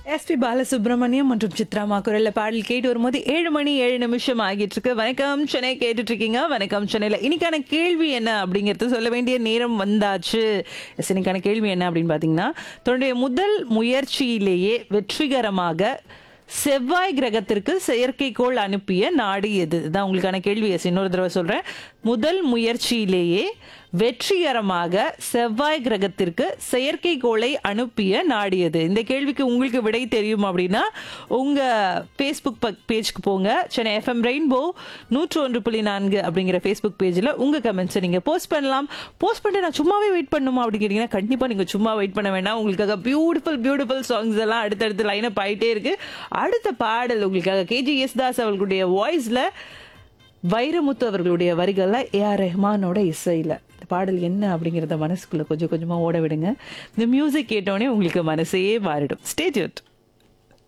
SP Balasubramaniam மற்றும் சித்ராமா குரல்ல பாடல் கேட்டு வரும்போது ஏழு மணி ஏழு நிமிஷம் ஆகிட்டு இருக்கு வணக்கம் சென்னை கேட்டுட்டு இருக்கீங்க வணக்கம் சென்னையில இன்னைக்கான கேள்வி என்ன அப்படிங்கறது சொல்ல வேண்டிய நேரம் வந்தாச்சு எஸ் இன்னைக்கான கேள்வி என்ன அப்படின்னு பாத்தீங்கன்னா தன்னுடைய முதல் முயற்சியிலேயே வெற்றிகரமாக செவ்வாய் கிரகத்திற்கு செயற்கைக்கோள் அனுப்பிய நாடு எது இதுதான் உங்களுக்கான கேள்வி எஸ் இன்னொரு தடவை சொல்றேன் முதல் முயற்சியிலேயே வெற்றிகரமாக செவ்வாய் கிரகத்திற்கு செயற்கைக்கோளை அனுப்பிய நாடு எது இந்த கேள்விக்கு உங்களுக்கு விடை தெரியும் அப்படின்னா உங்க ஃபேஸ்புக் பேஜ்க்கு போங்க சென்னை எஃப்எம் ரெயின்போ நூற்று ஒன்று புள்ளி நான்கு அப்படிங்கிற ஃபேஸ்புக் பேஜில் உங்க கமெண்ட்ஸை நீங்க போஸ்ட் பண்ணலாம் போஸ்ட் பண்ணிட்டு நான் சும்மாவே வெயிட் பண்ணுமா அப்படின்னு கேட்டீங்கன்னா கண்டிப்பா நீங்க சும்மா வெயிட் பண்ண வேண்டாம் உங்களுக்காக பியூட்டிஃபுல் பியூட்டிஃபுல் சாங்ஸ் எல்லாம் அடுத்தடுத்து லைனப் ஆயிட்டே இருக்கு அடுத்த பாடல் உங்களுக்காக கேஜி எஸ்தாஸ் அவர்களுடைய வாய்ஸ்ல வைரமுத்து அவர்களுடைய வரிகள்ல ஏஆர் ரெஹ்மானோட இசையில இந்த பாடல் என்ன அப்படிங்கறத மனசுக்குள்ள கொஞ்சம் கொஞ்சமா ஓட விடுங்க இந்த மியூசிக் கேட்டோடனே உங்களுக்கு மனசே மாறிடும் ஸ்டேஜ்